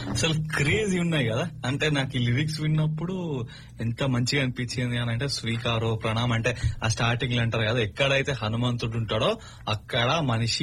అసలు క్రేజీ ఉన్నాయి కదా అంటే నాకు ఈ లిరిక్స్ విన్నప్పుడు ఎంత మంచిగా అనిపించింది అని అంటే స్వీకారో ప్రణామ్ అంటే ఆ స్టార్టింగ్ లో అంటారు కదా ఎక్కడైతే హనుమంతుడు ఉంటాడో అక్కడ మనిషి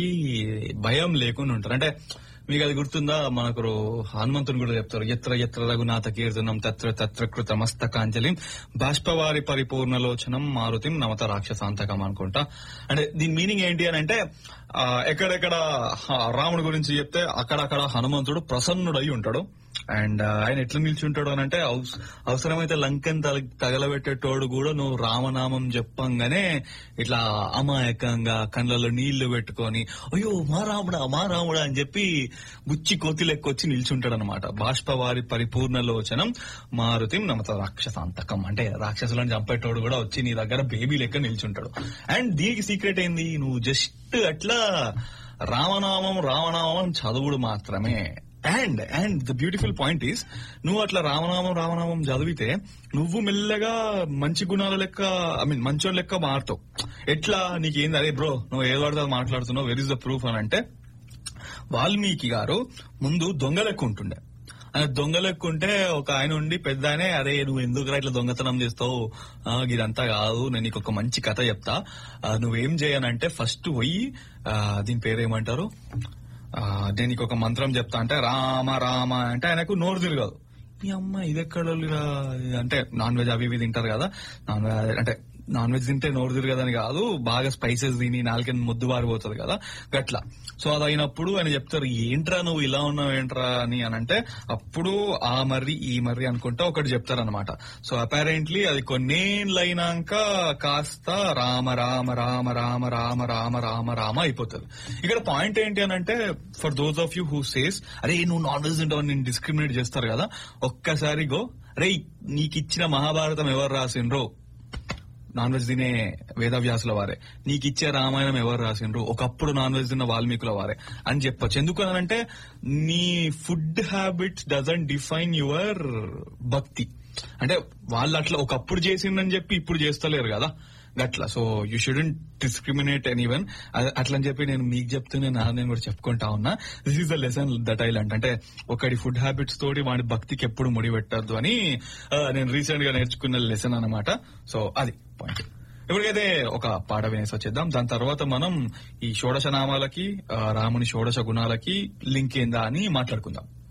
భయం లేకుండా ఉంటారు అంటే మీకు అది గుర్తుందా మనకు హనుమంతుని కూడా చెప్తారు ఎత్ర ఎత్ర రఘునాథ కీర్తనం తత్ర తత్ర కృత మస్తకాంజలిం బాష్పవారి పరిపూర్ణలోచనం మారుతిం నమత రాక్షసాంతకం అనుకుంటా అంటే దీని మీనింగ్ ఏంటి అని అంటే ఆ, ఎక్కడెక్కడ ఆ, రాముడి గురించి చెప్తే అక్కడక్కడ హనుమంతుడు ప్రసన్నుడై ఉంటాడు అండ్ ఆయన ఎట్లా నిల్చుంటాడు అని అంటే అవస- అవసరమైతే లంకన్ తల- తగలబెట్టేటోడు కూడా నువ్వు రామనామం చెప్పంగానే ఇట్లా అమాయకంగా కళ్ళలో నీళ్లు పెట్టుకొని అయ్యో మా రాముడా మా రాముడా అని చెప్పి బుచ్చి కోతి లెక్కొచ్చి నిల్చుంటాడు అనమాట బాష్పవారి పరిపూర్ణ లోచనం మారుతిం నమత రాక్షసాంతకం అంటే రాక్షసులను చంపేటోడు కూడా వచ్చి నీ దగ్గర బేబీ లెక్క నిల్చుంటాడు అండ్ దీనికి సీక్రెట్ ఏంది నువ్వు జస్ట్ అట్లా రామనామం రామనామం చదువుడు మాత్రమే and and the beautiful point is నువ్వు అట్లా రామనామం రామనామం చదివితే నువ్వు మెల్లగా మంచి గుణాల లెక్క ఐ మీన్ మంచోని లెక్క మారుతావు ఎట్లా నీకేంది అరే బ్రో నువ్వు ఏదో పడితే అది మాట్లాడుతున్నావు వెర్ ఇస్ ద ప్రూఫ్ అని అంటే వాల్మీకి గారు ముందు దొంగ లెక్క ఉంటుండే ఆయన దొంగ లెక్క ఉంటే ఒక ఆయన ఉండి పెద్ద ఆయనే అరే నువ్వు ఎందుకు ఇట్లా దొంగతనం చేస్తావు ఆ, ఇదంతా కాదు నేను నీకు ఒక మంచి కథ చెప్తా ఆ, నువ్వేం చేయనంటే ఫస్ట్ పోయి ఆ, దీని పేరేమంటారు ఆ, నేను నీకు ఒక మంత్రం చెప్తా అంటే రామ రామ అంటే ఆయనకు నోరు తిరగదు ఈ అమ్మ ఇది ఎక్కడ అంటే నాన్ వెజ్ అవి ఇవి తింటారు కదా నాన్ వెజ్ అంటే నాన్ వెజ్ తింటే నోరు తిరగదని కాదు బాగా స్పైసెస్ తిని నాలుకని ముద్దు బారిపోతుంది కదా గట్లా సో అది అయినప్పుడు ఆయన చెప్తారు ఏంట్రా నువ్వు ఇలా ఉన్నావు ఏంట్రా అని అని అంటే అప్పుడు ఆ మర్రి ఈ మర్రి అనుకుంటా ఒకటి చెప్తారనమాట సో అపారెంట్లీ అది కొన్నేళ్ళు అయినాక కాస్త రామ రామ రామ రామ రామ రామ రామ రామ అయిపోతుంది ఇక్కడ పాయింట్ ఏంటి అని అంటే for those of you who says అరే నువ్వు నాన్ వెజ్ తింటావు నేను డిస్క్రిమినేట్ చేస్తారు కదా ఒక్కసారి గో అరే నీకు ఇచ్చిన మహాభారతం ఎవరు రాసిండ్రో నాన్ వెజ్ తినే వేదవ్యాసుల వారే నీకు ఇచ్చే రామాయణం ఎవరు రాసిండ్రు ఒకప్పుడు నాన్ వెజ్ తిన్న వాల్మీకుల వారే అని చెప్పొచ్చు ఎందుకు అని అంటే నీ food habits doesn't define your bhakti అంటే వాళ్ళు అట్లా ఒకప్పుడు చేసిందని చెప్పి ఇప్పుడు చేస్తలేరు కదా గట్లా so you shouldn't discriminate anyone అట్లా అని చెప్పి నేను మీకు చెప్తూనే నా నేను కూడా చెప్పుకుంటా ఉన్నా this is the lesson that I learnt అంటే ఒకటి ఫుడ్ హ్యాబిట్స్ తోటి వాడి భక్తికి ఎప్పుడు ముడి పెట్టద్దు అని ఆ, నేను రీసెంట్ గా నేర్చుకున్న లెసన్ అన్నమాట సో అది పాయింట్ ఇప్పటికైతే ఒక పాట వినేసి వచ్చేద్దాం దాని తర్వాత మనం ఈ షోడశ నామాలకి ఆ, రాముని షోడశ గుణాలకి లింక్ ఏందా అని మాట్లాడుకుందాం